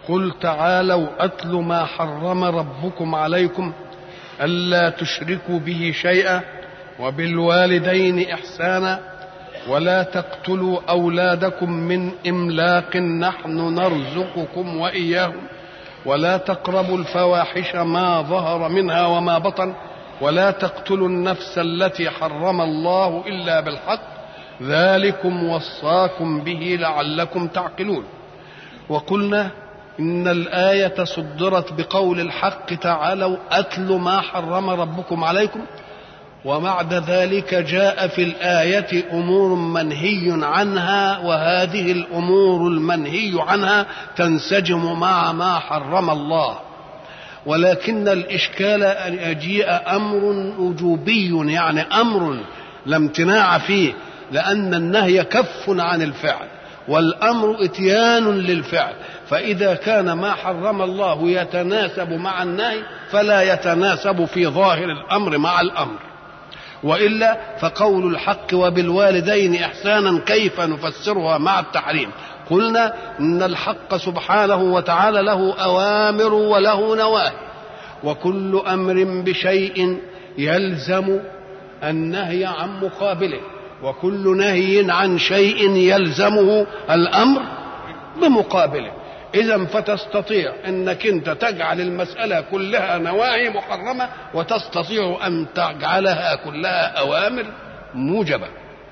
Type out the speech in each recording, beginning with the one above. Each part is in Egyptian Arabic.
قل تعالوا اتل ما حرم ربكم عليكم الا تشركوا به شيئا وبالوالدين احسانا ولا تقتلوا اولادكم من املاق نحن نرزقكم واياهم ولا تقربوا الفواحش ما ظهر منها وما بطن ولا تقتلوا النفس التي حرم الله الا بالحق ذلكم وصاكم به لعلكم تعقلون وقلنا ان الايه صدرت بقول الحق تعالوا اتل ما حرم ربكم عليكم وبعد ذلك جاء في الايه امور منهي عنها وهذه الامور المنهي عنها تنسجم مع ما حرم الله ولكن الاشكال ان يجيء امر وجوبي يعني امر لا امتناع فيه لان النهي كف عن الفعل والامر اتيان للفعل فاذا كان ما حرم الله يتناسب مع النهي فلا يتناسب في ظاهر الامر مع الامر والا فقول الحق وبالوالدين احسانا كيف نفسرها مع التحريم قلنا ان الحق سبحانه وتعالى له اوامر وله نواهي وكل امر بشيء يلزم النهي عن مقابله وكل نهي عن شيء يلزمه الامر بمقابله اذا فتستطيع انك انت تجعل المساله كلها نواهي محرمه وتستطيع ان تجعلها كلها اوامر موجبه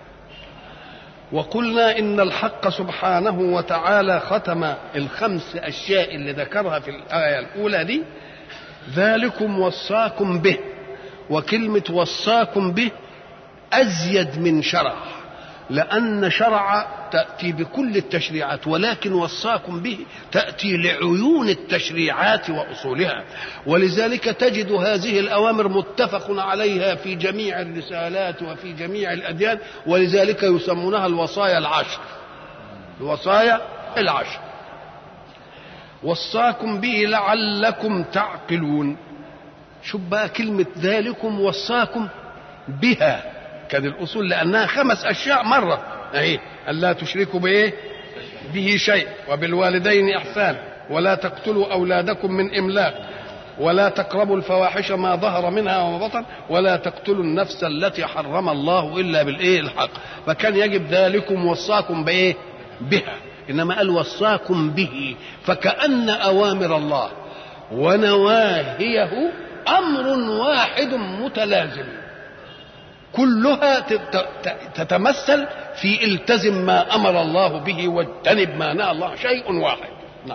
وقلنا ان الحق سبحانه وتعالى ختم الخمس اشياء اللي ذكرها في الايه الاولى دي ذلكم وصاكم به وكلمه وصاكم به ازيد من شرع لأن شرع تأتي بكل التشريعات ولكن وصاكم به تأتي لعيون التشريعات وأصولها ولذلك تجد هذه الأوامر متفق عليها في جميع الرسالات وفي جميع الأديان ولذلك يسمونها الوصايا العشر الوصايا العشر وصاكم به لعلكم تعقلون شوف بقى كلمة ذلكم وصاكم بها كان الاصول لانها خمس اشياء مره اهي الا تشركوا بايه به شيء وبالوالدين احسان ولا تقتلوا اولادكم من املاق ولا تقربوا الفواحش ما ظهر منها وما بطن ولا تقتلوا النفس التي حرم الله الا بالايه الحق فكان يجب ذلكم وصاكم بايه بها انما قال وصاكم به فكان اوامر الله ونواهيه امر واحد متلازم كلها تتمثل في التزم ما امر الله به واجتنب ما نهى الله شيء واحد نعم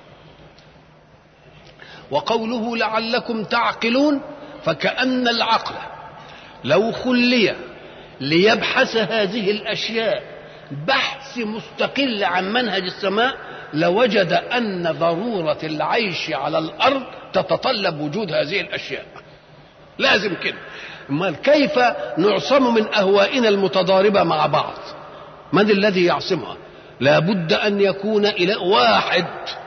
وقوله لعلكم تعقلون فكأن العقل لو خلي ليبحث هذه الأشياء بحث مستقل عن منهج السماء لوجد أن ضرورة العيش على الأرض تتطلب وجود هذه الأشياء لازم كده امال كيف نعصم من اهوائنا المتضاربه مع بعض من الذي يعصمها لا بد ان يكون الى واحد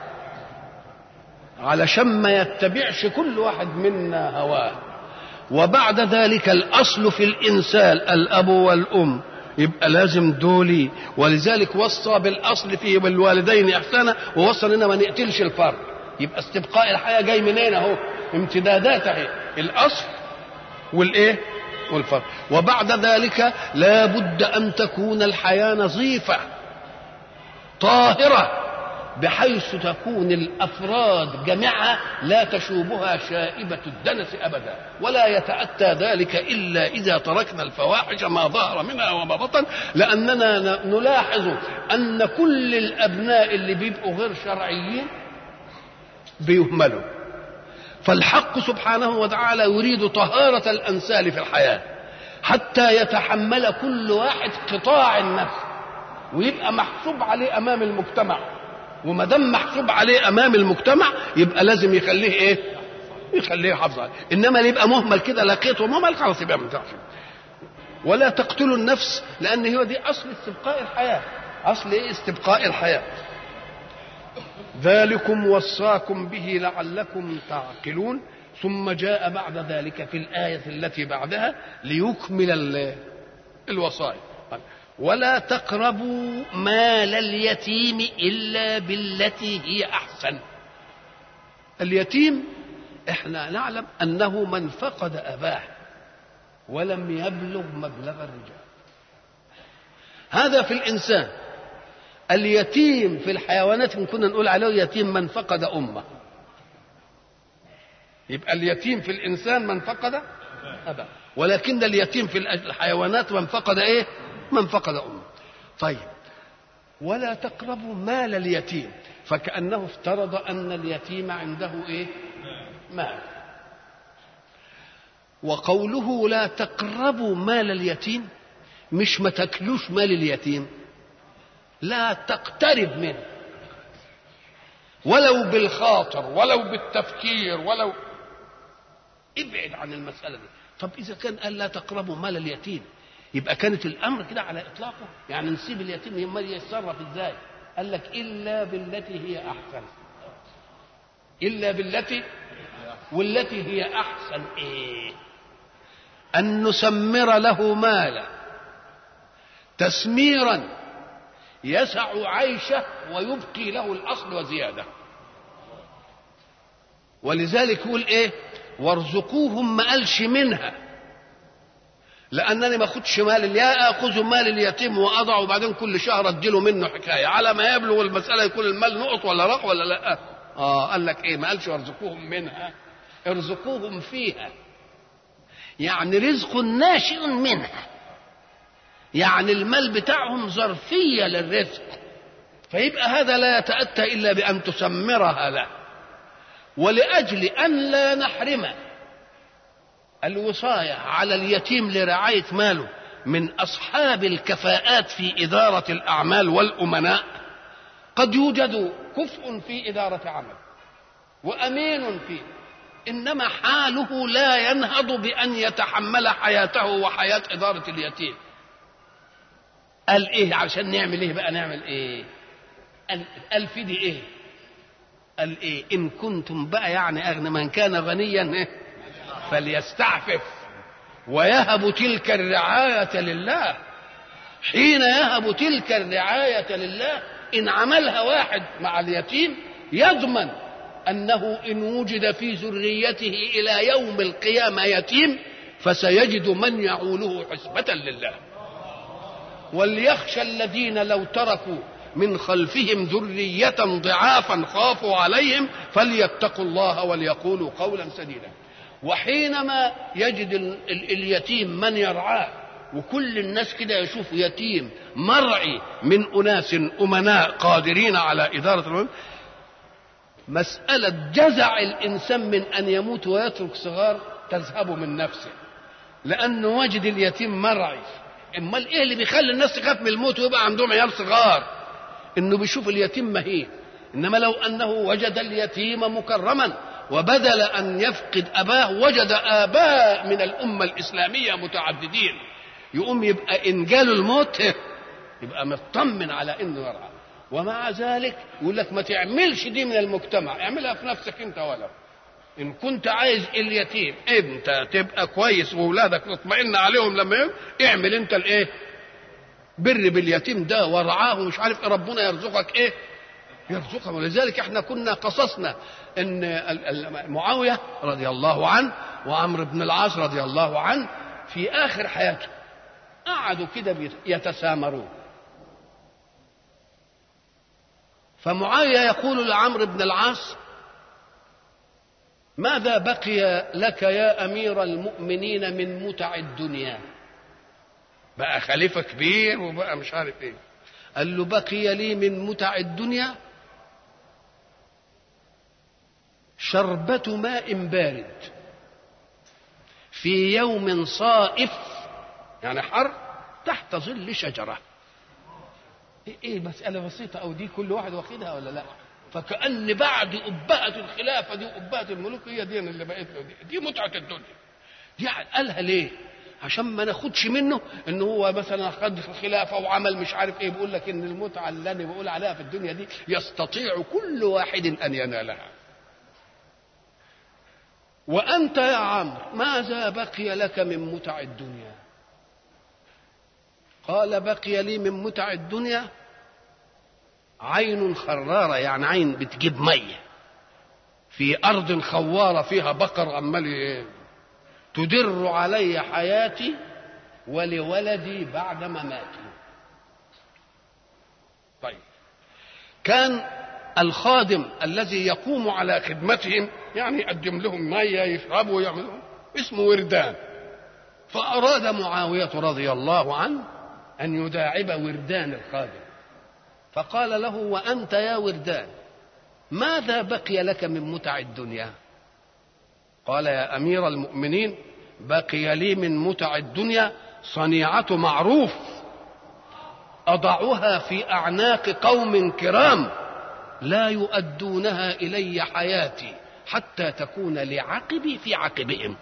علشان ما يتبعش كل واحد منا هواه وبعد ذلك الاصل في الانسان الاب والام يبقى لازم دولي ولذلك وصى بالاصل فيه بالوالدين احسانا ووصى لنا ما نقتلش الفرد يبقى استبقاء الحياه جاي منين اهو امتدادات اهي الاصل والايه والفرق وبعد ذلك لا بد ان تكون الحياه نظيفه طاهره بحيث تكون الافراد جميعها لا تشوبها شائبه الدنس ابدا ولا يتاتى ذلك الا اذا تركنا الفواحش ما ظهر منها وما بطن لاننا نلاحظ ان كل الابناء اللي بيبقوا غير شرعيين بيهملوا فالحق سبحانه وتعالى يريد طهارة الأنسال في الحياة حتى يتحمل كل واحد قطاع النفس ويبقى محسوب عليه أمام المجتمع وما دام محسوب عليه أمام المجتمع يبقى لازم يخليه إيه؟ يخليه حافظ عليه إنما اللي يبقى مهمل كده لقيته مهمل خلاص يبقى ما ولا تقتلوا النفس لأن هو دي أصل استبقاء الحياة أصل إيه استبقاء الحياة ذلكم وصاكم به لعلكم تعقلون ثم جاء بعد ذلك في الآية التي بعدها ليكمل الوصايا ولا تقربوا مال اليتيم إلا بالتي هي أحسن اليتيم احنا نعلم انه من فقد اباه ولم يبلغ مبلغ الرجال هذا في الانسان اليتيم في الحيوانات إن كنا نقول عليه يتيم من فقد امه يبقى اليتيم في الانسان من فقد اباه ولكن اليتيم في الحيوانات من فقد ايه من فقد امه طيب ولا تقربوا مال اليتيم فكأنه افترض أن اليتيم عنده إيه؟ مال وقوله لا تقربوا مال اليتيم مش ما تاكلوش مال اليتيم لا تقترب منه ولو بالخاطر ولو بالتفكير ولو ابعد عن المسألة دي طب إذا كان قال لا تقربوا مال اليتيم يبقى كانت الأمر كده على إطلاقه يعني نسيب اليتيم يمال يتصرف إزاي قال لك إلا بالتي هي أحسن إلا بالتي والتي هي أحسن إيه أن نسمر له مالا تسميرا يسع عيشه ويبقي له الأصل وزيادة ولذلك يقول إيه وارزقوهم ما قالش منها لانني ما اخدش مال يا اخذ مال اليتيم واضعه وبعدين كل شهر اديله منه حكايه على ما يبلغ المساله يكون المال نقط ولا رق ولا لا اه قال لك ايه ما قالش وارزقوهم منها ارزقوهم فيها يعني رزق ناشئ منها يعني المال بتاعهم ظرفيه للرزق فيبقى هذا لا يتاتى الا بان تسمرها له ولاجل ان لا نحرم الوصايه على اليتيم لرعايه ماله من اصحاب الكفاءات في اداره الاعمال والامناء قد يوجد كفء في اداره عمل وامين فيه انما حاله لا ينهض بان يتحمل حياته وحياه اداره اليتيم قال ايه عشان نعمل ايه بقى نعمل ايه قال في دي ايه قال ايه ان كنتم بقى يعني اغنى من كان غنيا إيه؟ فليستعفف ويهب تلك الرعاية لله حين يهب تلك الرعاية لله إن عملها واحد مع اليتيم يضمن أنه إن وجد في ذريته إلى يوم القيامة يتيم فسيجد من يعوله حسبة لله وليخشى الذين لو تركوا من خلفهم ذرية ضعافا خافوا عليهم فليتقوا الله وليقولوا قولا سديدا وحينما يجد ال ال اليتيم من يرعاه وكل الناس كده يشوف يتيم مرعي من أناس أمناء قادرين على إدارة المهم مسألة جزع الإنسان من أن يموت ويترك صغار تذهب من نفسه لأنه وجد اليتيم مرعي امال ايه اللي بيخلي الناس تخاف من الموت ويبقى عندهم عيال صغار انه بيشوف اليتيم مهين انما لو انه وجد اليتيم مكرما وبدل ان يفقد اباه وجد اباء من الامه الاسلاميه متعددين يقوم يبقى ان جاله الموت يبقى مطمن على انه يرعى ومع ذلك يقول لك ما تعملش دي من المجتمع اعملها في نفسك انت ولو ان كنت عايز اليتيم انت تبقى كويس واولادك تطمئن عليهم لما يوم اعمل انت الايه بر باليتيم ده ورعاه ومش عارف ربنا يرزقك ايه يرزقه ولذلك احنا كنا قصصنا ان معاويه رضي الله عنه وعمرو بن العاص رضي الله عنه في اخر حياته قعدوا كده يتسامرون فمعاويه يقول لعمرو بن العاص ماذا بقي لك يا امير المؤمنين من متع الدنيا بقى خليفه كبير وبقى مش عارف ايه قال له بقي لي من متع الدنيا شربة ماء بارد في يوم صائف يعني حر تحت ظل شجرة ايه مسألة بسيطة او دي كل واحد واخدها ولا لا فكأن بعد أبهة الخلافة دي وأبهة الملوك هي دي اللي بقت له دي, دي متعة الدنيا دي قالها ليه؟ عشان ما ناخدش منه ان هو مثلا خد في الخلافه وعمل مش عارف ايه بيقول لك ان المتعه اللي انا بقول عليها في الدنيا دي يستطيع كل واحد ان ينالها. وانت يا عمرو ماذا بقي لك من متع الدنيا؟ قال بقي لي من متع الدنيا عين خرارة يعني عين بتجيب مية في أرض خوارة فيها بقر عمال إيه؟ تدر علي حياتي ولولدي بعد مماتي طيب كان الخادم الذي يقوم على خدمتهم يعني يقدم لهم مية يشربوا ويعملوا اسمه وردان فأراد معاوية رضي الله عنه أن يداعب وردان الخادم فقال له وأنت يا وردان ماذا بقي لك من متع الدنيا قال يا أمير المؤمنين بقي لي من متع الدنيا صنيعة معروف أضعها في أعناق قوم كرام لا يؤدونها إلي حياتي حتى تكون لعقبي في عقبهم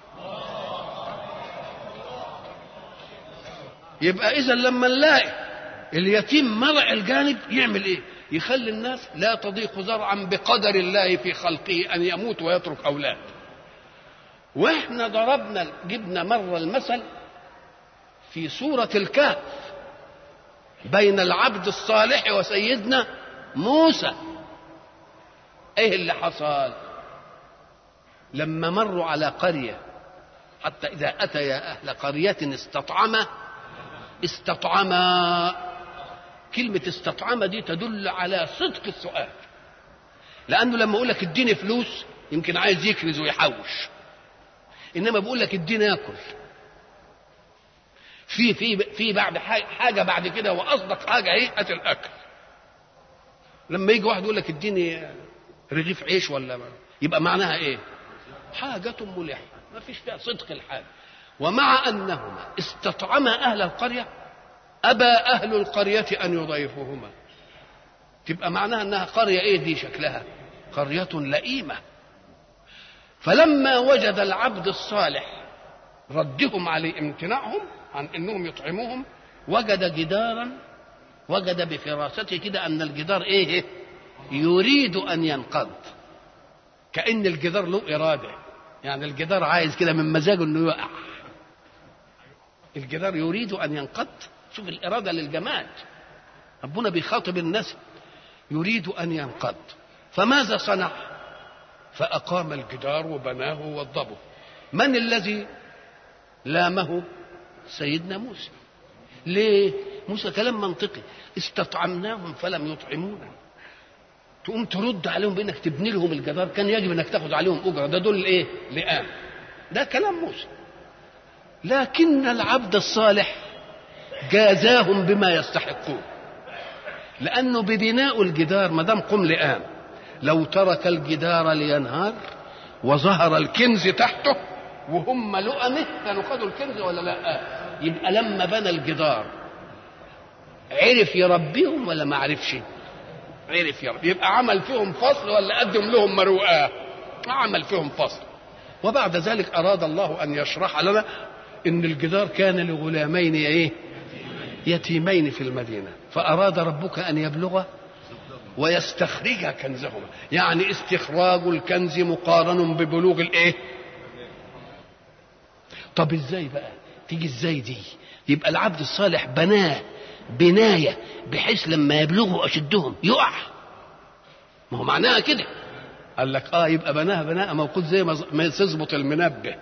يبقى إذا لما نلاقي اليتيم مرع الجانب يعمل إيه؟ يخلي الناس لا تضيق زرعا بقدر الله في خلقه أن يموت ويترك أولاد واحنا ضربنا جبنا مرة المثل في سورة الكهف بين العبد الصالح وسيدنا موسى ايه اللي حصل لما مروا على قرية حتى إذا أتيا أهل قرية استطعما استطعما كلمة استطعما دي تدل على صدق السؤال لأنه لما أقول لك اديني فلوس يمكن عايز يكنز ويحوش إنما بقول لك اديني آكل في في في بعد حاجة بعد كده وأصدق حاجة إيه هات الأكل لما يجي واحد يقول لك اديني رغيف عيش ولا ما. يبقى معناها إيه؟ حاجة ملحة ما فيش فيها صدق الحاجة ومع أنهما استطعما أهل القرية أبى أهل القرية أن يضيفوهما تبقى معناها أنها قرية إيه دي شكلها قرية لئيمة فلما وجد العبد الصالح ردهم عليه امتناعهم عن انهم يطعموهم وجد جدارا وجد بفراسته كده ان الجدار ايه يريد ان ينقض كان الجدار له اراده يعني الجدار عايز كده من مزاجه انه يقع الجدار يريد ان ينقض شوف الاراده للجماد ربنا بيخاطب الناس يريد ان ينقض فماذا صنع فاقام الجدار وبناه ووضبه من الذي لامه سيدنا موسى ليه موسى كلام منطقي استطعمناهم فلم يطعمونا تقوم ترد عليهم بانك تبني لهم الجدار كان يجب انك تاخذ عليهم اجره ده دول ايه لئام ده كلام موسى لكن العبد الصالح جازاهم بما يستحقون لانه ببناء الجدار ما دام قم لئام لو ترك الجدار لينهار وظهر الكنز تحته وهم لؤمه كانوا خدوا الكنز ولا لا يبقى لما بنى الجدار عرف يربيهم ولا ما عرفش عرف يربي يبقى عمل فيهم فصل ولا قدم لهم مروءه عمل فيهم فصل وبعد ذلك اراد الله ان يشرح لنا ان الجدار كان لغلامين ايه يتيمين في المدينه فاراد ربك ان يبلغ ويستخرج كنزهما يعني استخراج الكنز مقارن ببلوغ الايه طب ازاي بقى تيجي ازاي دي يبقى العبد الصالح بناه بناية بحيث لما يبلغوا أشدهم يقع ما هو معناها كده قال لك اه يبقى بناها بناء موقوت زي ما تظبط المنبه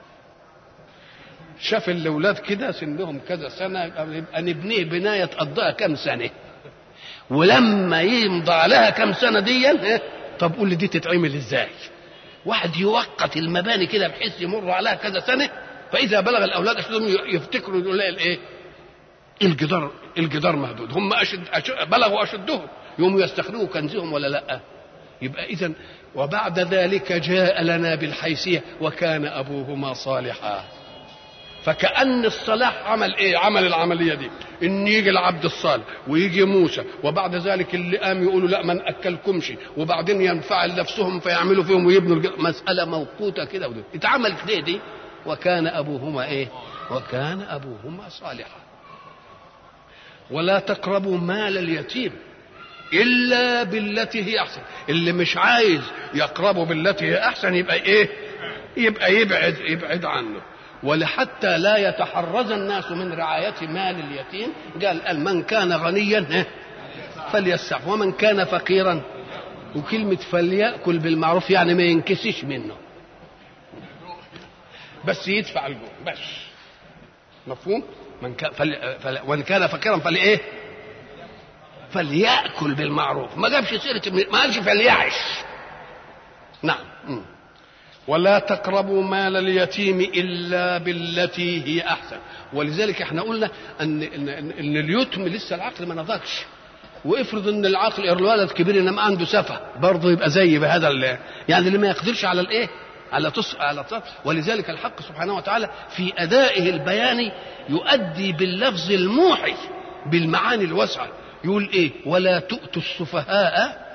شاف الاولاد كده سنهم كذا سنه يبقى نبنيه بنايه تقضيها كام سنه ولما يمضى عليها كام سنه دي طب قول لي دي تتعمل ازاي واحد يوقت المباني كده بحيث يمر عليها كذا سنه فاذا بلغ الاولاد اشدهم يفتكروا يقول الايه الجدار الجدار مهدود هم أشد, أشد بلغوا اشدهم يوم يستخرجوا كنزهم ولا لا يبقى اذا وبعد ذلك جاء لنا بالحيثيه وكان ابوهما صالحا فكأن الصلاح عمل ايه عمل العمليه دي ان يجي العبد الصالح ويجي موسى وبعد ذلك اللي قام يقولوا لا ما ناكلكمش وبعدين ينفعل نفسهم فيعملوا فيهم ويبنوا الجد. مساله موقوته كده ودي اتعملت ليه دي وكان ابوهما ايه وكان ابوهما صالحا ولا تقربوا مال اليتيم الا بالتي هي احسن اللي مش عايز يقربه بالتي هي احسن يبقى ايه يبقى يبعد يبعد عنه ولحتى لا يتحرز الناس من رعاية مال اليتيم قال, قال من كان غنيا فليستعف ومن كان فقيرا وكلمة فليأكل بالمعروف يعني ما ينكسش منه بس يدفع الجوع بس مفهوم من كان فل... فل... وان كان فقيرا فلايه فليأكل بالمعروف ما جابش سيرة ما قالش فليعش نعم م. ولا تقربوا مال اليتيم الا بالتي هي احسن ولذلك احنا قلنا ان ان, إن اليتم لسه العقل ما نضجش وافرض ان العقل الولد كبير انما عنده سفه برضه يبقى زي بهذا ال- يعني اللي ما يقدرش على الايه على تص... على تص... ولذلك الحق سبحانه وتعالى في ادائه البياني يؤدي باللفظ الموحي بالمعاني الواسعه يقول ايه ولا تؤتوا السفهاء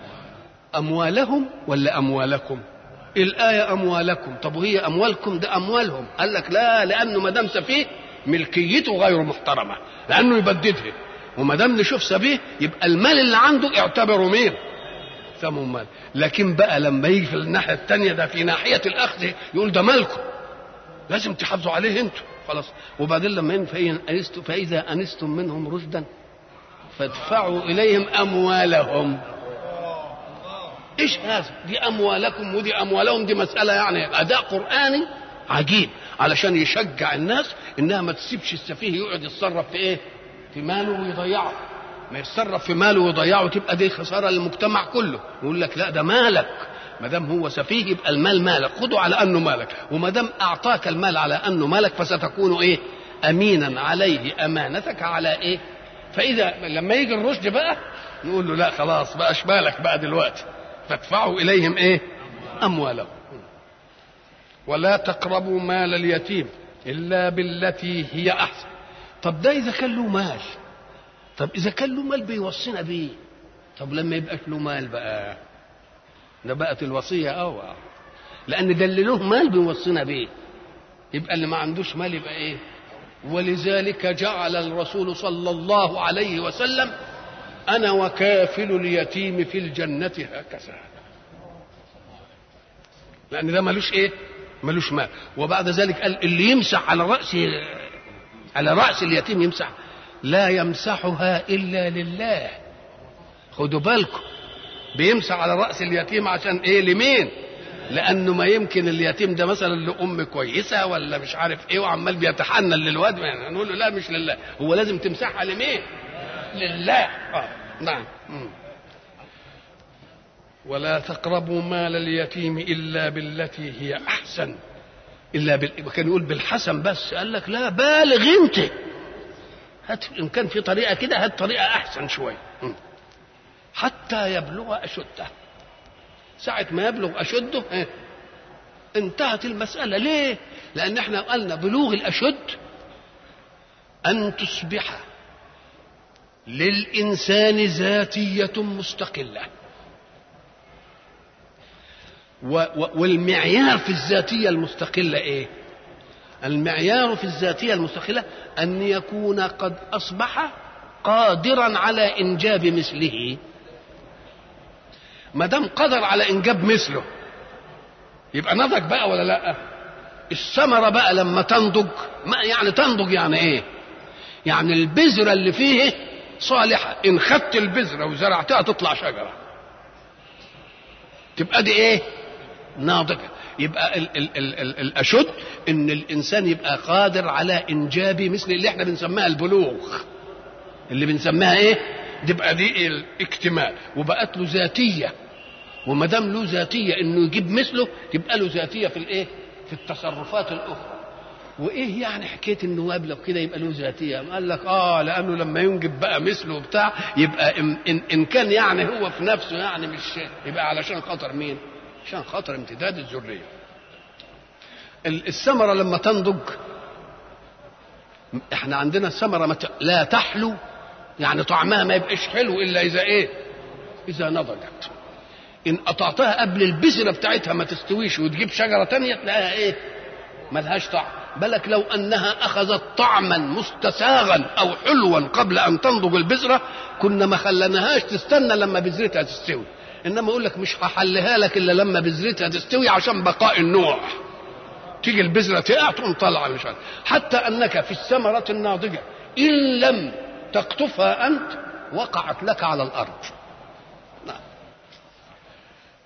اموالهم ولا اموالكم الآية أموالكم طب وهي أموالكم ده أموالهم قال لك لا لأنه ما دام سفيه ملكيته غير محترمة لأنه يبددها وما دام نشوف سفيه يبقى المال اللي عنده اعتبره مين ثمن مال لكن بقى لما يجي في الناحية الثانية ده في ناحية الأخذ يقول ده مالكم لازم تحافظوا عليه انتوا خلاص وبعدين لما ين- فإن أنستم فإذا أنستم منهم رشدا فادفعوا إليهم أموالهم ايش هذا دي اموالكم ودي اموالهم دي مساله يعني اداء قراني عجيب علشان يشجع الناس انها ما تسيبش السفيه يقعد يتصرف في ايه في ماله ويضيعه ما يتصرف في ماله ويضيعه تبقى دي خساره للمجتمع كله يقول لك لا ده مالك ما دام هو سفيه يبقى المال مالك خده على انه مالك وما دام اعطاك المال على انه مالك فستكون ايه امينا عليه امانتك على ايه فاذا لما يجي الرشد بقى نقول له لا خلاص بقاش مالك بقى دلوقتي فادفعوا اليهم ايه اموالهم ولا تقربوا مال اليتيم الا بالتي هي احسن طب ده اذا كان له مال طب اذا كان له مال بيوصينا بيه طب لما يبقاش له مال بقى ده بقت الوصيه اوعى لان ده اللي له مال بيوصينا بيه يبقى اللي ما عندوش مال يبقى ايه ولذلك جعل الرسول صلى الله عليه وسلم انا وكافل اليتيم في الجنه هكذا لان ده ملوش ايه ملوش مال وبعد ذلك قال اللي يمسح على راس على راس اليتيم يمسح لا يمسحها الا لله خدوا بالكم بيمسح على راس اليتيم عشان ايه لمين لانه ما يمكن اليتيم ده مثلا لام كويسه ولا مش عارف ايه وعمال بيتحنن للواد يعني نقول له لا مش لله هو لازم تمسحها لمين لله آه. نعم مم. ولا تقربوا مال اليتيم الا بالتي هي احسن الا بال... كان يقول بالحسن بس قال لك لا بالغ انت هات ان كان في طريقه كده هات طريقه احسن شويه مم. حتى يبلغ اشده ساعة ما يبلغ أشده إيه؟ انتهت المسألة ليه؟ لأن احنا قلنا بلوغ الأشد أن تصبح للإنسان ذاتية مستقلة و و والمعيار في الذاتية المستقلة إيه؟ المعيار في الذاتية المستقلة أن يكون قد أصبح قادرا على إنجاب مثله ما دام قدر على انجاب مثله يبقى نضج بقى ولا لا الثمره بقى لما تنضج ما يعني تنضج يعني ايه يعني البذره اللي فيه صالحه ان خدت البذره وزرعتها تطلع شجره تبقى دي ايه ناضجه يبقى ال ال ال ال الاشد ان الانسان يبقى قادر على انجاب مثل اللي احنا بنسميها البلوغ اللي بنسميها ايه تبقى دي الاكتمال وبقت له ذاتيه وما دام له ذاتيه انه يجيب مثله تبقى له ذاتيه في الايه؟ في التصرفات الاخرى. وايه يعني حكايه انه يبلغ كده يبقى له ذاتيه؟ قال لك اه لانه لما ينجب بقى مثله بتاع يبقى إن, إن, ان كان يعني هو في نفسه يعني مش يبقى علشان خاطر مين؟ عشان خاطر امتداد الذريه. الثمره لما تنضج احنا عندنا الثمره مت... لا تحلو يعني طعمها ما يبقاش حلو الا اذا ايه؟ اذا نضجت. ان قطعتها قبل البذره بتاعتها ما تستويش وتجيب شجره تانية تلاقيها ايه ملهاش طعم بالك لو انها اخذت طعما مستساغا او حلوا قبل ان تنضج البذره كنا ما خلناهاش تستنى لما بذرتها تستوي انما يقول لك مش هحلها لك الا لما بذرتها تستوي عشان بقاء النوع تيجي البذره تقع تقوم طالعه مش عارف حتى انك في الثمره الناضجه ان لم تقطفها انت وقعت لك على الارض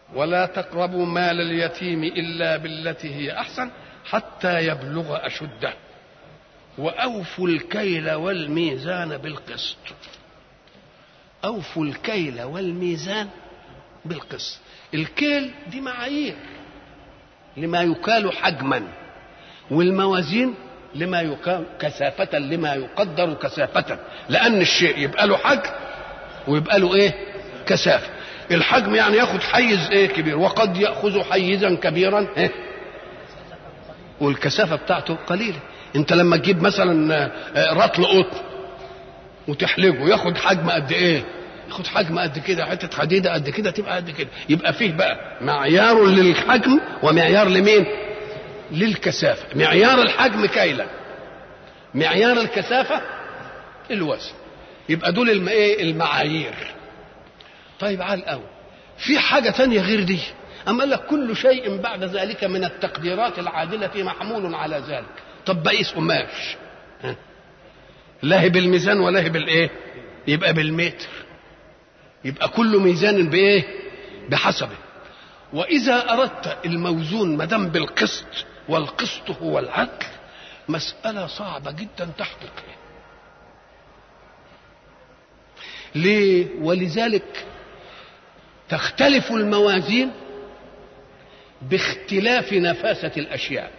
ولا تقربوا مال اليتيم الا بالتي هي احسن حتى يبلغ اشده واوفوا الكيل والميزان بالقسط اوفوا الكيل والميزان بالقسط الكيل دي معايير لما يكال حجما والموازين لما يقام كثافة لما يقدر كثافة لأن الشيء يبقى له حجم ويبقى له إيه؟ كثافة الحجم يعني ياخد حيز إيه كبير وقد يأخذ حيزا كبيرا إيه؟ والكثافة بتاعته قليلة أنت لما تجيب مثلا رطل قطن وتحلجه ياخد حجم قد إيه؟ ياخد حجم قد كده حتة حديدة قد كده تبقى قد كده يبقى فيه بقى معيار للحجم ومعيار لمين؟ للكثافة معيار الحجم كيلا معيار الكثافة الوزن يبقى دول الم... ايه المعايير طيب على الأول في حاجة تانية غير دي أما قال لك كل شيء بعد ذلك من التقديرات العادلة محمول على ذلك طب بقيس قماش لا هي بالميزان ولا هي بالايه يبقى بالمتر يبقى كل ميزان بايه بحسبه واذا اردت الموزون ما دام بالقسط والقسط هو العدل مساله صعبه جدا تحقيقها ليه ولذلك تختلف الموازين باختلاف نفاسه الاشياء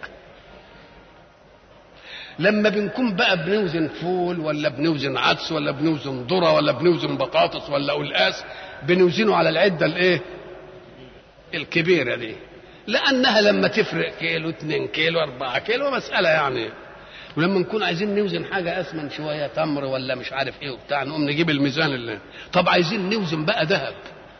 لما بنكون بقى بنوزن فول ولا بنوزن عدس ولا بنوزن ذره ولا بنوزن بطاطس ولا قلقاس بنوزنه على العده الايه الكبيره دي لانها لما تفرق كيلو 2 كيلو 4 كيلو مساله يعني ولما نكون عايزين نوزن حاجه اسمن شويه تمر ولا مش عارف ايه وبتاع نقوم نجيب الميزان اللي طب عايزين نوزن بقى ذهب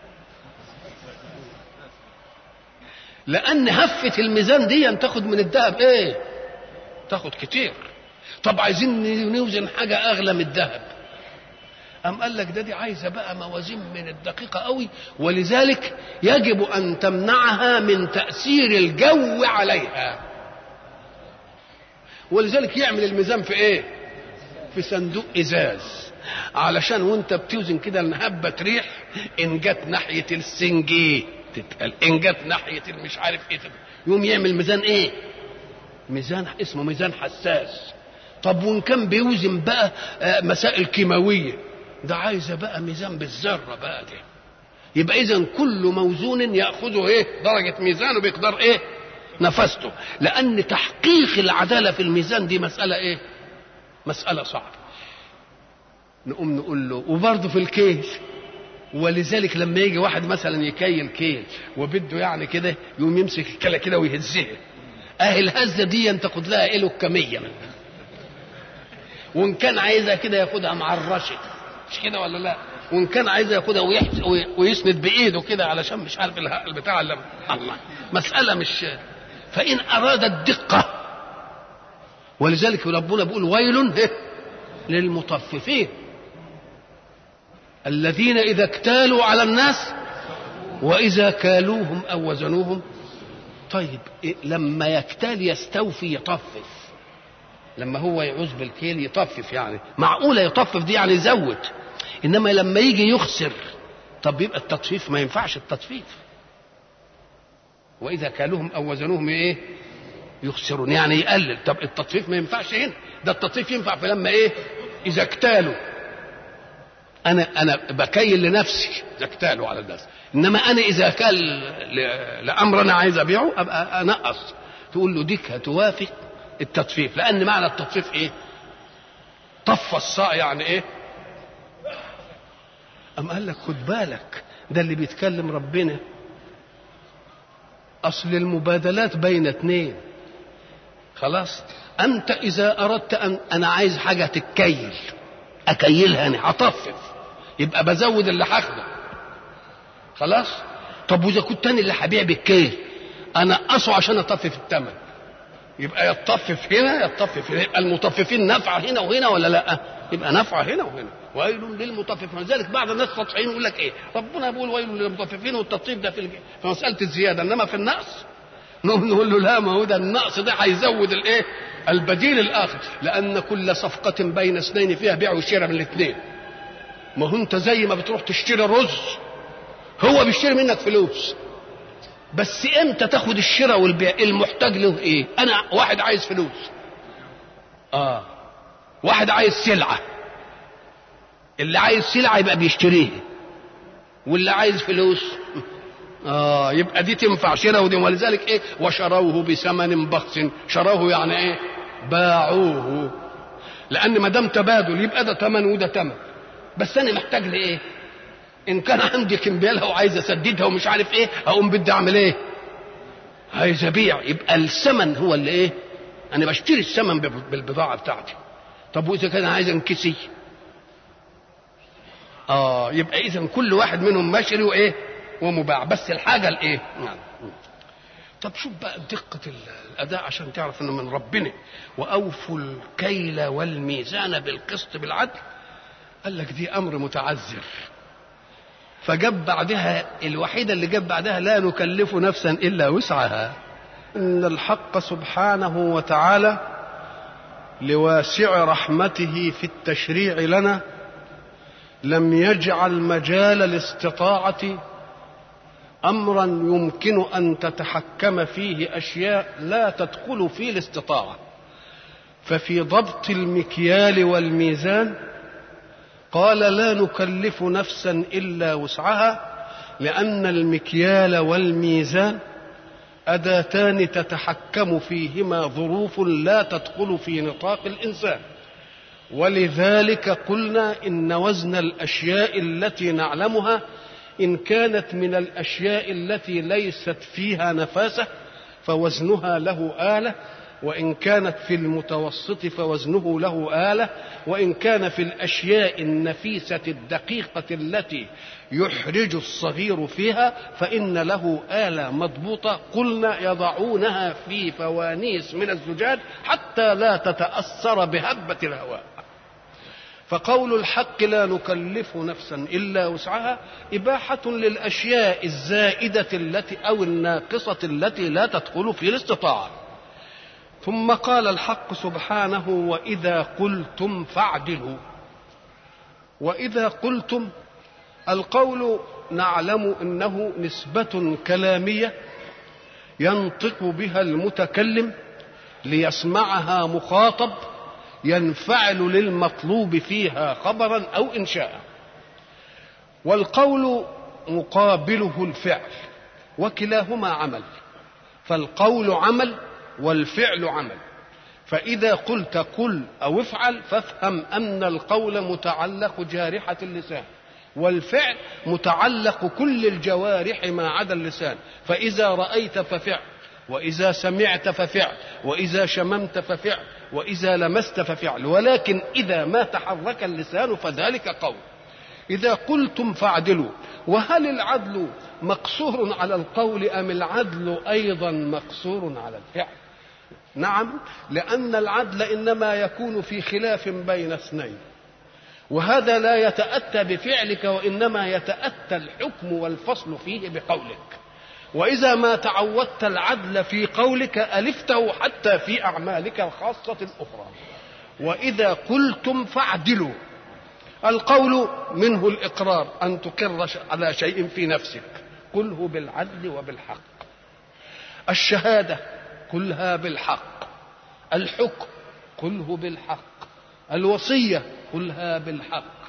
لان هفه الميزان دي تاخد من الذهب ايه تاخد كتير طب عايزين نوزن حاجه اغلى من الذهب أم قال لك ده دي عايزة بقى موازين من الدقيقة قوي ولذلك يجب أن تمنعها من تأثير الجو عليها ولذلك يعمل الميزان في إيه في صندوق إزاز علشان وانت بتوزن كده الهبة ريح إن جت ناحية السنجي تتقال إن جت ناحية المش عارف إيه يوم يعمل ميزان إيه ميزان اسمه ميزان حساس طب وان كان بيوزن بقى مسائل كيماويه ده عايزه بقى ميزان بالذره بقى دي يبقى اذا كل موزون ياخذه ايه درجه ميزانه بيقدر ايه نفسته لان تحقيق العداله في الميزان دي مساله ايه مساله صعبه نقوم نقول له وبرضه في الكيل ولذلك لما يجي واحد مثلا يكيل كيل وبده يعني كده يقوم يمسك الكلى كده ويهزها اهي الهزه دي تاخد لها ايه كميه منها وان كان عايزها كده ياخدها مع الرشد مش كده ولا لا وان كان عايز ياخدها ويسند بايده كده علشان مش عارف البتاع اللي الله مساله مش فان اراد الدقه ولذلك ربنا بيقول ويل للمطففين الذين اذا اكتالوا على الناس واذا كالوهم او وزنوهم طيب إيه لما يكتال يستوفي يطفف لما هو يعوز بالكيل يطفف يعني معقولة يطفف دي يعني يزود إنما لما يجي يخسر طب يبقى التطفيف ما ينفعش التطفيف وإذا كالوهم أو وزنوهم إيه يخسرون يعني يقلل طب التطفيف ما ينفعش هنا ده التطفيف ينفع في لما إيه إذا اكتالوا أنا أنا بكيل لنفسي إذا اكتالوا على الناس إنما أنا إذا كان لأمر أنا عايز أبيعه أبقى أنقص تقول له ديك هتوافق التطفيف لان معنى التطفيف ايه طف الصاع يعني ايه أم قال لك خد بالك ده اللي بيتكلم ربنا أصل المبادلات بين اثنين خلاص أنت إذا أردت أن أنا عايز حاجة تتكيل أكيلها أنا هطفف يبقى بزود اللي هاخده خلاص طب وإذا كنت أنا اللي هبيع بالكيل أنقصه عشان أطفف الثمن يبقى يطفف هنا يطفف هنا يبقى المطففين نفع هنا وهنا ولا لا يبقى نفع هنا وهنا ويل للمطففين ولذلك بعض الناس سطحيين يقول لك ايه ربنا بيقول ويل للمطففين والتطفيف ده في, في مساله الزياده انما في النقص نقوم نقول له لا ما هو ده النقص ده هيزود الايه البديل الاخر لان كل صفقه بين اثنين فيها بيع وشراء من الاثنين ما هو انت زي ما بتروح تشتري رز هو بيشتري منك فلوس بس امتى تاخد الشراء والبيع المحتاج له ايه انا واحد عايز فلوس اه واحد عايز سلعه اللي عايز سلعه يبقى بيشتريها واللي عايز فلوس اه يبقى دي تنفع شراء ودي ولذلك ايه وشروه بثمن بخس شروه يعني ايه باعوه لان ما دام تبادل يبقى ده ثمن وده ثمن بس انا محتاج لايه ان كان عندي كمبيالها وعايز اسددها ومش عارف ايه اقوم بدي اعمل ايه عايز ابيع يبقى الثمن هو اللي ايه انا بشتري الثمن بالبضاعه بتاعتي طب واذا كان عايز انكسي اه يبقى اذا كل واحد منهم مشري وايه ومباع بس الحاجه الايه نعم طب شوف بقى دقة الأداء عشان تعرف إنه من ربنا وأوفوا الكيل والميزان بالقسط بالعدل قال لك دي أمر متعذر فجاب بعدها الوحيدة اللي جاب بعدها لا نكلف نفسا إلا وسعها إن الحق سبحانه وتعالى لواسع رحمته في التشريع لنا لم يجعل مجال الاستطاعة امرا يمكن ان تتحكم فيه اشياء لا تدخل في الاستطاعه ففي ضبط المكيال والميزان قال لا نكلف نفسا الا وسعها لان المكيال والميزان اداتان تتحكم فيهما ظروف لا تدخل في نطاق الانسان ولذلك قلنا ان وزن الاشياء التي نعلمها إن كانت من الأشياء التي ليست فيها نفاسة فوزنها له آلة وإن كانت في المتوسط فوزنه له آلة وإن كان في الأشياء النفيسة الدقيقة التي يحرج الصغير فيها فإن له آلة مضبوطة قلنا يضعونها في فوانيس من الزجاج حتى لا تتأثر بهبة الهواء فقول الحق لا نكلف نفسا الا وسعها اباحه للاشياء الزائده التي او الناقصه التي لا تدخل في الاستطاعه ثم قال الحق سبحانه واذا قلتم فاعدلوا واذا قلتم القول نعلم انه نسبه كلاميه ينطق بها المتكلم ليسمعها مخاطب ينفعل للمطلوب فيها خبرا او انشاء والقول مقابله الفعل وكلاهما عمل فالقول عمل والفعل عمل فاذا قلت قل او افعل فافهم ان القول متعلق جارحه اللسان والفعل متعلق كل الجوارح ما عدا اللسان فاذا رايت ففعل واذا سمعت ففعل واذا شممت ففعل واذا لمست ففعل ولكن اذا ما تحرك اللسان فذلك قول اذا قلتم فاعدلوا وهل العدل مقصور على القول ام العدل ايضا مقصور على الفعل نعم لان العدل انما يكون في خلاف بين اثنين وهذا لا يتاتى بفعلك وانما يتاتى الحكم والفصل فيه بقولك واذا ما تعودت العدل في قولك الفته حتى في اعمالك الخاصه الاخرى واذا قلتم فاعدلوا القول منه الاقرار ان تقر على شيء في نفسك قله بالعدل وبالحق الشهاده قلها بالحق الحكم قله بالحق الوصيه قلها بالحق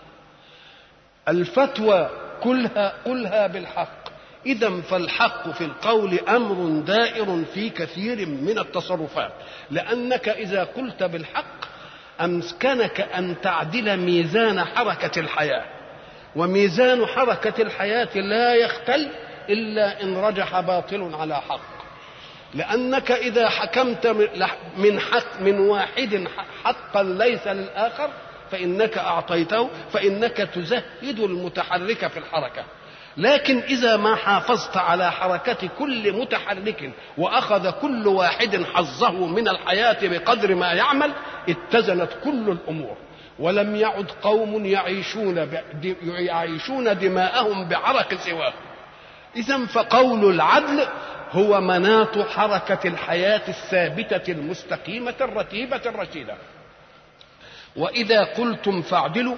الفتوى قلها قلها بالحق إذا فالحق في القول أمر دائر في كثير من التصرفات لأنك إذا قلت بالحق أمكنك أن تعدل ميزان حركة الحياة وميزان حركة الحياة لا يختل إلا إن رجح باطل على حق لأنك إذا حكمت من حق من واحد حقا ليس للآخر فإنك أعطيته فإنك تزهد المتحرك في الحركة لكن إذا ما حافظت على حركة كل متحرك وأخذ كل واحد حظه من الحياة بقدر ما يعمل اتزنت كل الأمور ولم يعد قوم يعيشون يعيشون دماءهم بعرق سواه إذا فقول العدل هو مناط حركة الحياة الثابتة المستقيمة الرتيبة الرشيدة وإذا قلتم فاعدلوا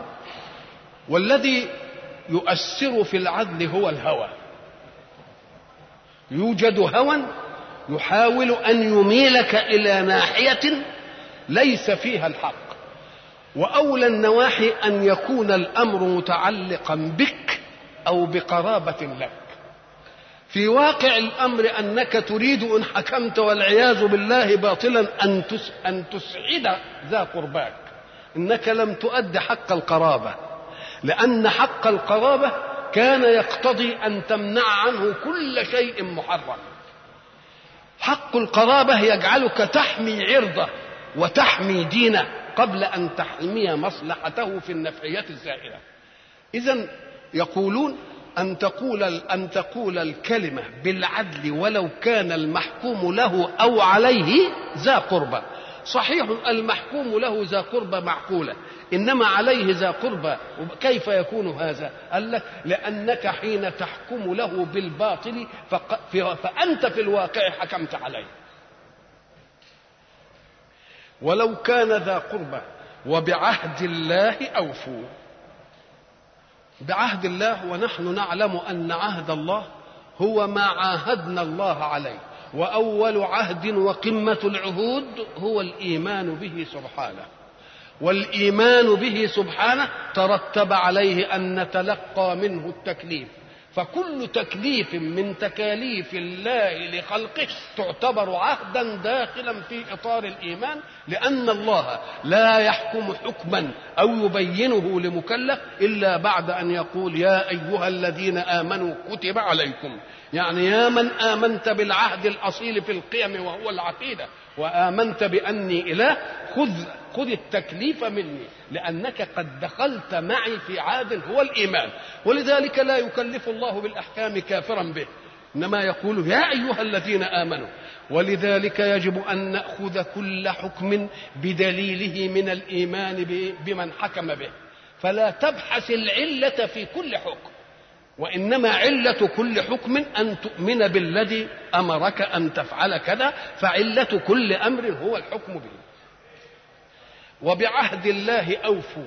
والذي يؤثر في العدل هو الهوى يوجد هوى يحاول ان يميلك الى ناحيه ليس فيها الحق واولى النواحي ان يكون الامر متعلقا بك او بقرابه لك في واقع الامر انك تريد ان حكمت والعياذ بالله باطلا ان ان تسعد ذا قرباك انك لم تؤد حق القرابه لان حق القرابه كان يقتضي ان تمنع عنه كل شيء محرم حق القرابه يجعلك تحمي عرضه وتحمي دينه قبل ان تحمي مصلحته في النفعيات الزائله اذا يقولون أن تقول أن تقول الكلمة بالعدل ولو كان المحكوم له أو عليه ذا قربى صحيح المحكوم له ذا قربى معقولة إنما عليه ذا قربى كيف يكون هذا قال لك لأنك حين تحكم له بالباطل فأنت في الواقع حكمت عليه ولو كان ذا قربى وبعهد الله أوفوا بعهد الله ونحن نعلم ان عهد الله هو ما عاهدنا الله عليه واول عهد وقمه العهود هو الايمان به سبحانه والايمان به سبحانه ترتب عليه ان نتلقى منه التكليف فكل تكليف من تكاليف الله لخلقه تعتبر عهدا داخلا في اطار الايمان لان الله لا يحكم حكما او يبينه لمكلف الا بعد ان يقول يا ايها الذين امنوا كتب عليكم يعني يا من امنت بالعهد الاصيل في القيم وهو العقيده وامنت باني اله خذ خذ التكليف مني لانك قد دخلت معي في عهد هو الايمان ولذلك لا يكلف الله بالاحكام كافرا به انما يقول يا ايها الذين امنوا ولذلك يجب ان ناخذ كل حكم بدليله من الايمان بمن حكم به فلا تبحث العله في كل حكم وانما عله كل حكم ان تؤمن بالذي امرك ان تفعل كذا فعله كل امر هو الحكم به وبعهد الله اوفوا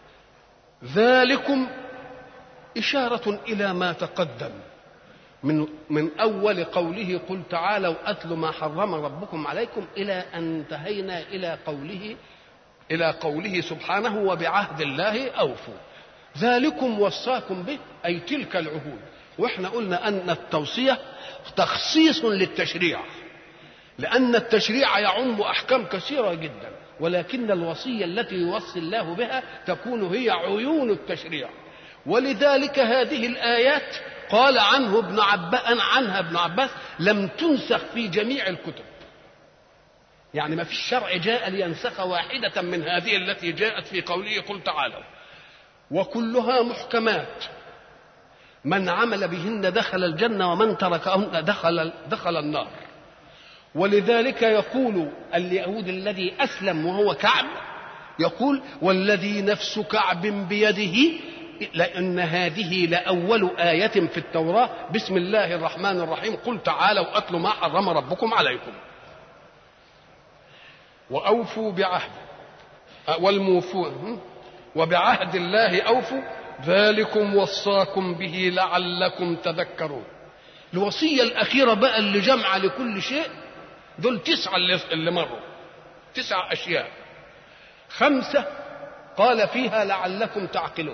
ذلكم اشاره الى ما تقدم من من اول قوله قل تعالوا اتل ما حرم ربكم عليكم الى ان انتهينا الى قوله الى قوله سبحانه وبعهد الله اوفوا ذلكم وصاكم به اي تلك العهود واحنا قلنا ان التوصيه تخصيص للتشريع لان التشريع يعم احكام كثيره جدا ولكن الوصيه التي يوصي الله بها تكون هي عيون التشريع ولذلك هذه الايات قال عنه ابن عباس عنها ابن عباس لم تنسخ في جميع الكتب يعني ما في الشرع جاء لينسخ واحدة من هذه التي جاءت في قوله قل تعالوا وكلها محكمات من عمل بهن دخل الجنة ومن تركهن دخل دخل النار ولذلك يقول اليهود الذي أسلم وهو كعب يقول والذي نفس كعب بيده لأن هذه لأول آية في التوراة بسم الله الرحمن الرحيم قل تعالوا أتلوا ما حرم ربكم عليكم وأوفوا بعهد والموفون وبعهد الله أوفوا ذلكم وصاكم به لعلكم تذكرون الوصية الأخيرة بقى اللي جمع لكل شيء دول تسعة اللي مروا تسعة أشياء خمسة قال فيها لعلكم تعقلون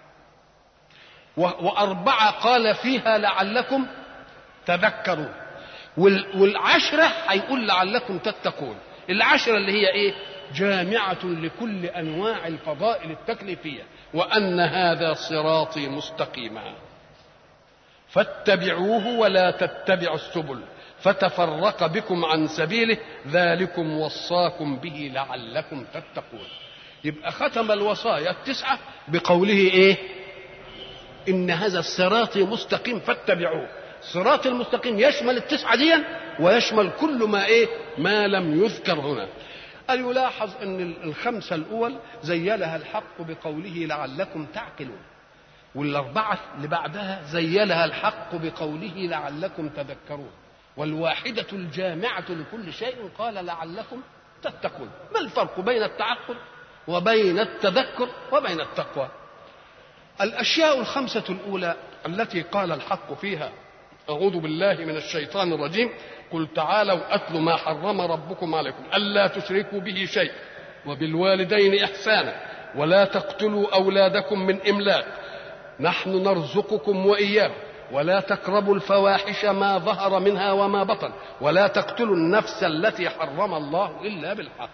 وأربعة قال فيها لعلكم تذكرون والعشرة هيقول لعلكم تتقون العشرة اللي هي إيه جامعة لكل أنواع الفضائل التكليفية وأن هذا صراطي مستقيما فاتبعوه ولا تتبعوا السبل فتفرق بكم عن سبيله ذلكم وصاكم به لعلكم تتقون يبقى ختم الوصايا التسعة بقوله إيه إن هذا الصراط مستقيم فاتبعوه الصراط المستقيم يشمل التسعة دي ويشمل كل ما إيه ما لم يذكر هنا أن يلاحظ أن الخمسة الأول زيلها الحق بقوله لعلكم تعقلون والأربعة اللي بعدها زيلها الحق بقوله لعلكم تذكرون والواحدة الجامعة لكل شيء قال لعلكم تتقون ما الفرق بين التعقل وبين التذكر وبين التقوى الأشياء الخمسة الأولى التي قال الحق فيها أعوذ بالله من الشيطان الرجيم قل تعالوا أتل ما حرم ربكم عليكم ألا تشركوا به شيء وبالوالدين إحسانا ولا تقتلوا أولادكم من إملاق نحن نرزقكم وإياهم ولا تقربوا الفواحش ما ظهر منها وما بطن ولا تقتلوا النفس التي حرم الله إلا بالحق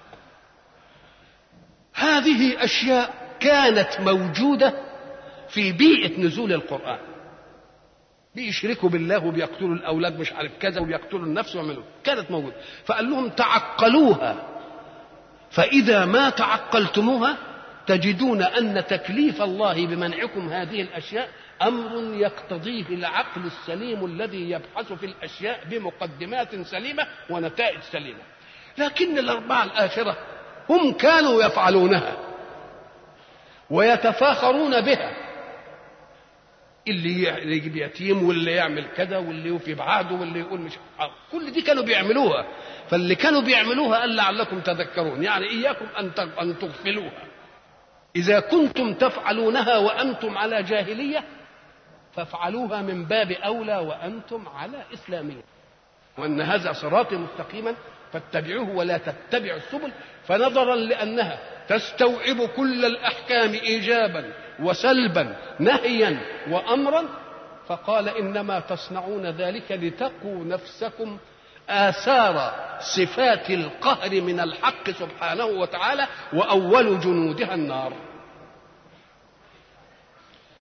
هذه أشياء كانت موجودة في بيئة نزول القرآن بيشركوا بالله وبيقتلوا الاولاد مش عارف كذا وبيقتلوا النفس ويعملوا كانت موجوده فقال لهم تعقلوها فاذا ما تعقلتموها تجدون ان تكليف الله بمنعكم هذه الاشياء امر يقتضيه العقل السليم الذي يبحث في الاشياء بمقدمات سليمه ونتائج سليمه لكن الاربعه الاخره هم كانوا يفعلونها ويتفاخرون بها اللي يجيب يتيم واللي يعمل كذا واللي يوفي بعهده واللي يقول مش كل دي كانوا بيعملوها فاللي كانوا بيعملوها قال لعلكم تذكرون يعني اياكم ان ان تغفلوها اذا كنتم تفعلونها وانتم على جاهليه فافعلوها من باب اولى وانتم على اسلاميه وان هذا صراطي مستقيما فاتبعوه ولا تتبعوا السبل فنظرا لانها تستوعب كل الاحكام ايجابا وسلبا نهيا وامرا فقال انما تصنعون ذلك لتقوا نفسكم اثار صفات القهر من الحق سبحانه وتعالى واول جنودها النار